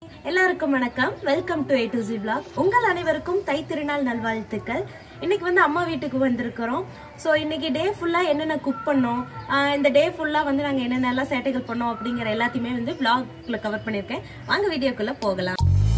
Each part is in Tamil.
எல்லாருக்கும் வணக்கம் welcome to A to G vlog உங்கள் அனைவருக்கும் தை திருநாள் நல்வாழ்த்துக்கள் இன்னைக்கு வந்து அம்மா வீட்டுக்கு வந்திருக்கிறோம் ஸோ இன்னைக்கு டே ஃபுல்லாக என்னென்ன குக் பண்ணோம் ஆஹ் இந்த டே ஃபுல்லாக வந்து நாங்கள் என்னென்னலாம் சேட்டைகள் பண்ணோம் அப்படிங்கிற எல்லாத்தையுமே வந்து vlogல கவர் பண்ணியிருக்கேன் வாங்க வீடியோக்குள்ளே போகலாம்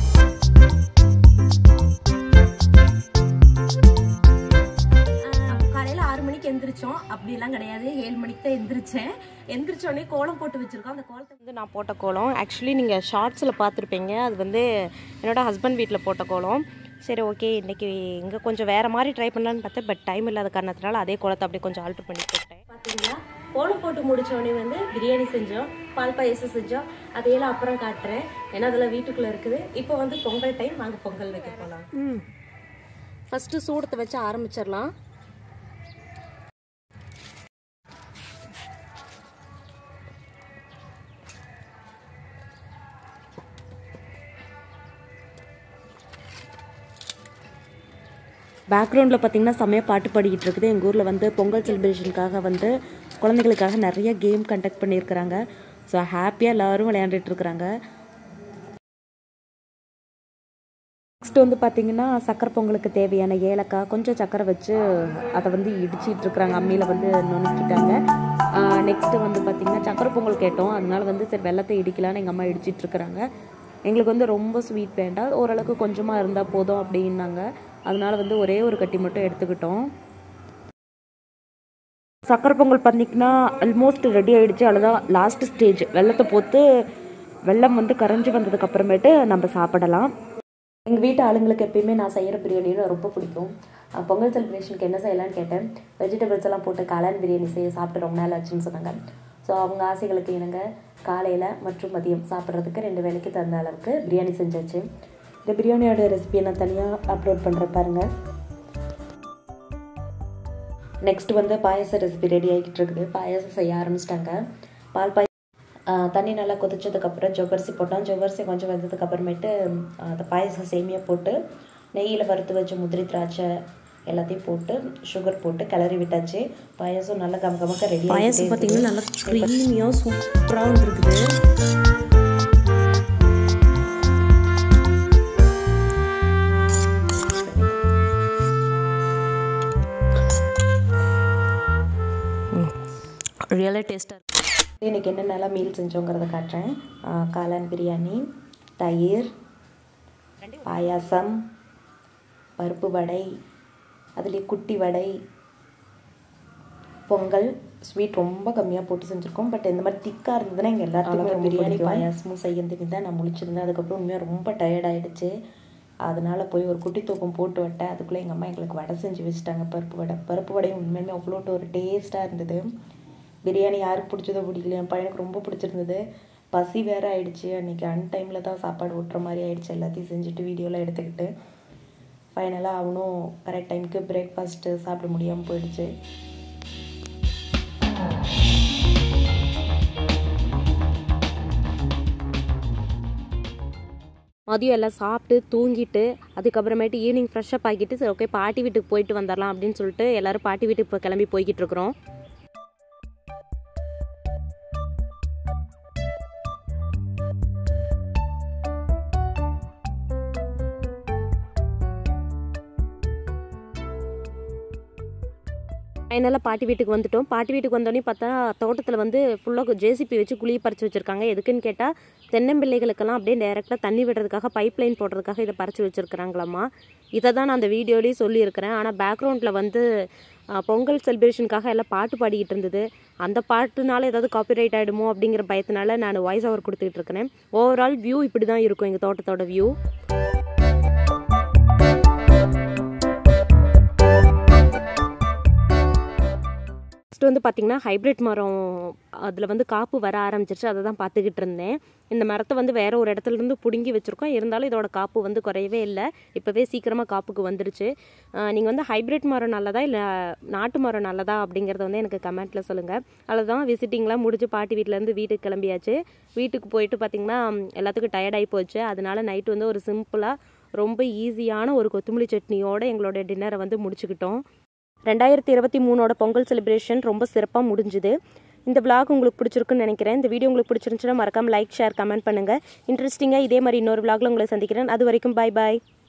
ஆஹ் காலையில ஆறு மணிக்கு எந்திரிச்சோம் அப்படிலாம் கிடையாது ஏழு மணிக்கு தான் எந்திரிச்சேன் எந்திரிச்ச உடனே கோலம் போட்டு வச்சிருக்கோம் அந்த கோலத்தை வந்து நான் போட்ட கோலம் ஆக்சுவலி நீங்கள் ஷார்ட்ஸில் பார்த்துருப்பீங்க அது வந்து என்னோட ஹஸ்பண்ட் வீட்டில் போட்ட கோலம் சரி ஓகே இன்றைக்கி இங்கே கொஞ்சம் வேறு மாதிரி ட்ரை பண்ணலான்னு பார்த்தேன் பட் டைம் இல்லாத காரணத்தினால அதே கோலத்தை அப்படியே கொஞ்சம் ஆல்ட்ரு பண்ணி போட்டேன் பார்த்தீங்களா கோலம் போட்டு முடிச்ச உடனே வந்து பிரியாணி செஞ்சோம் பால் பாயசம் செஞ்சோம் அதையெல்லாம் அப்புறம் காட்டுறேன் ஏன்னா அதெல்லாம் வீட்டுக்குள்ள இருக்குது இப்போ வந்து பொங்கல் டைம் வாங்க பொங்கல் வைக்க போகலாம் ம் ஃபஸ்ட்டு சூடத்தை வச்சு ஆரம்பிச்சிடலாம் பேக்ரவுண்டில் பார்த்தீங்கன்னா செம்மையாக பாட்டு பாடிக்கிட்டு இருக்குது எங்கள் ஊரில் வந்து பொங்கல் செலிப்ரேஷனுக்காக வந்து குழந்தைகளுக்காக நிறைய கேம் கண்டக்ட் பண்ணியிருக்கிறாங்க ஸோ ஹாப்பியாக எல்லோரும் விளையாண்டுட்டு இருக்கிறாங்க நெக்ஸ்ட் வந்து பார்த்தீங்கன்னா சக்கரை பொங்கலுக்கு தேவையான ஏலக்காய் கொஞ்சம் சக்கரை வச்சு அதை வந்து இடிச்சிட்டு இருக்கிறாங்க அம்மியில் வந்து நுணுக்கிட்டாங்க நெக்ஸ்ட்டு வந்து பார்த்தீங்கன்னா சக்கரை பொங்கல் கேட்டோம் அதனால வந்து சரி வெள்ளத்தை இடிக்கலான்னு எங்கள் அம்மா இடிச்சிட்டு இருக்கிறாங்க எங்களுக்கு வந்து ரொம்ப ஸ்வீட் வேண்டாம் ஓரளவுக்கு கொஞ்சமாக இருந்தால் போதும் அப்படின்னாங்க அதனால வந்து ஒரே ஒரு கட்டி மட்டும் எடுத்துக்கிட்டோம் சக்கரை பொங்கல் பண்ணிக்கினா ஆல்மோஸ்ட் ரெடி ஆயிடுச்சு அவ்வளோதான் லாஸ்ட் ஸ்டேஜ் வெள்ளத்தை போட்டு வெள்ளம் வந்து கரைஞ்சி வந்ததுக்கு அப்புறமேட்டு நம்ம சாப்பிடலாம் எங்கள் வீட்டு ஆளுங்களுக்கு எப்பயுமே நான் செய்கிற பிரியாணின்னு ரொம்ப பிடிக்கும் அஹ் பொங்கல் செலிப்ரேஷனுக்கு என்ன செய்யலாம்னு கேட்டேன் வெஜிடபிள்ஸ் எல்லாம் போட்டு காளான் பிரியாணி செய்ய சாப்பிட்டு ரொம்ப நாள் ஆச்சுன்னு சொன்னாங்க ஸோ அவங்க ஆசைகளுக்கு இணங்க காலையில் மற்றும் மதியம் சாப்பிட்றதுக்கு ரெண்டு வேளைக்கு தகுந்த அளவுக்கு பிரியாணி செஞ்சாச்சு இந்த பிரியாணியோட ரெசிபியை நான் தனியாக அப்லோட் பண்ணுறேன் பாருங்கள் நெக்ஸ்ட் வந்து பாயச ரெசிபி ரெடி ஆகிட்டு இருக்குது பாயசம் செய்ய ஆரம்பிச்சிட்டாங்க பால் பாய் ஆஹ் தண்ணி நல்லா கொதிச்சதுக்கப்புறம் ஜவ்வரிசி போட்டோம் ஜவ்வரிசி கொஞ்சம் வந்ததுக்கு அப்புறமேட்டு ஆஹ் அந்த பாயசம் சேமியா போட்டு நெய்யில் வறுத்து வச்ச முந்திரி திராட்சை எல்லாத்தையும் போட்டு சுகர் போட்டு கிளறி விட்டாச்சு பாயசம் நல்லா கம கமக்க ரெடி பாயசம் பார்த்தீங்கன்னா நல்லா க்ரீமியாக சூப்பராக இருக்குது ரியலாக டேஸ்ட்டாக இன்னைக்கு என்னென்னலாம் மீல் செஞ்சோங்கிறத காட்டுறேன் ஆஹ் காளான் பிரியாணி தயிர் பாயாசம் பருப்பு வடை அதுலேயே குட்டி வடை பொங்கல் ஸ்வீட் ரொம்ப கம்மியாக போட்டு செஞ்சுருக்கோம் பட் இந்த மாதிரி திக்காக இருந்ததுன்னா எங்கள் எல்லாத்துக்குமே பிரியாணி பாயாசமும் செய்யறதுக்கு தான் நான் முழிச்சிருந்தேன் அதுக்கப்புறம் உண்மையாக ரொம்ப டயர்ட் ஆயிடுச்சு அதனால போய் ஒரு குட்டி தூக்கம் போட்டு விட்டேன் அதுக்குள்ளே எங்கள் அம்மா எங்களுக்கு வடை செஞ்சு வச்சுட்டாங்க பருப்பு வடை பருப்பு வடையும் உண்மையுமே அவ்வளோட்டு ஒரு டேஸ்ட்டாக இருந்தது பிரியாணி யாருக்கு பிடிச்சதோ பிடிக்கல என் பையனுக்கு ரொம்ப பிடிச்சிருந்தது பசி வேற ஆயிடுச்சு அன்றைக்கி அன்டைமில் தான் சாப்பாடு ஊட்டுற மாதிரி ஆயிடுச்சு எல்லாத்தையும் செஞ்சுட்டு வீடியோலாம் எடுத்துக்கிட்டு ஃபைனலாக அவனும் கரெக்ட் டைமுக்கு பிரேக்ஃபாஸ்ட்டு சாப்பிட முடியாமல் போயிடுச்சு மதியம் எல்லாம் சாப்பிட்டு தூங்கிட்டு அதுக்கப்புறமேட்டு ஈவினிங் ஃப்ரெஷ்ஷப் ஆகிட்டு சரி ஓகே பாட்டி வீட்டுக்கு போயிட்டு வந்துடலாம் அப்படின்னு சொல்லிட்டு எல்லாரும் பாட்டி வீட்டுக்கு இப்போ கிளம்பி போய்கிட்டு இருக்கிறோம் ஃபைனலாக பாட்டி வீட்டுக்கு வந்துட்டோம் பாட்டி வீட்டுக்கு வந்தோடனே பார்த்தா தோட்டத்தில் வந்து ஃபுல்லாக ஜேசிபி வச்சு குழி பறித்து வச்சுருக்காங்க எதுக்குன்னு கேட்டால் தென்னம்பிள்ளைகளுக்கெல்லாம் அப்படியே டேரெக்டாக தண்ணி விடுறதுக்காக பைப் லைன் போடுறதுக்காக இதை பறித்து வச்சுருக்குறாங்களாம்மா இதை தான் நான் அந்த வீடியோலேயே சொல்லியிருக்கிறேன் ஆனால் பேக்ரவுண்டில் வந்து ஆ, பொங்கல் செலிப்ரேஷனுக்காக எல்லாம் பாட்டு பாடிக்கிட்டு இருந்தது அந்த பாட்டுனால ஏதாவது காப்பிரைட் ஆகிடுமோ அப்படிங்கிற பயத்தினால நான் வாய்ஸ் ஓவர் கொடுத்துக்கிட்டு இருக்கிறேன் ஓவரால் வியூ இப்படி தான் இருக்கும் எங்கள் தோட்டத்தோட வியூ நெக்ஸ்ட் வந்து பார்த்திங்கன்னா ஹைப்ரிட் மரம் அதில் வந்து காப்பு வர ஆரம்பிச்சிருச்சு அதை தான் பார்த்துக்கிட்டு இருந்தேன் இந்த மரத்தை வந்து வேற ஒரு இடத்துல இருந்து பிடுங்கி வச்சுருக்கோம் இருந்தாலும் இதோட காப்பு வந்து குறையவே இல்லை இப்போவே சீக்கிரமாக காப்புக்கு வந்துருச்சு நீங்கள் வந்து ஹைப்ரிட் மரம் நல்லதா இல்லை நாட்டு மரம் நல்லதா அப்படிங்கிறத வந்து எனக்கு கமெண்ட்டில் சொல்லுங்கள் அவ்வளோதான் விசிட்டிங்லாம் முடிஞ்சு பாட்டி வீட்டிலேருந்து வீட்டுக்கு கிளம்பியாச்சு வீட்டுக்கு போயிட்டு பார்த்திங்கன்னா எல்லாத்துக்கும் டயர்டாகி போச்சு அதனால நைட்டு வந்து ஒரு சிம்பிளாக ரொம்ப ஈஸியான ஒரு கொத்தமல்லி சட்னியோட எங்களோட டின்னரை வந்து முடிச்சுக்கிட்டோம் ரெண்டாயிரத்தி இருபத்தி மூணோட பொங்கல் செலிப்ரேஷன் ரொம்ப சிறப்பாக முடிஞ்சுது இந்த vlog உங்களுக்கு பிடிச்சிருக்குன்னு நினைக்கிறேன் இந்த வீடியோ உங்களுக்கு பிடிச்சிருந்துச்சுன்னா மறக்காம லைக் ஷேர் கமெண்ட் பண்ணுங்கள் இன்ட்ரெஸ்டிங்காக இதே மாதிரி இன்னொரு vlogல உங்களை சந்திக்கிறேன் அது வரைக்கும் பாய் பாய்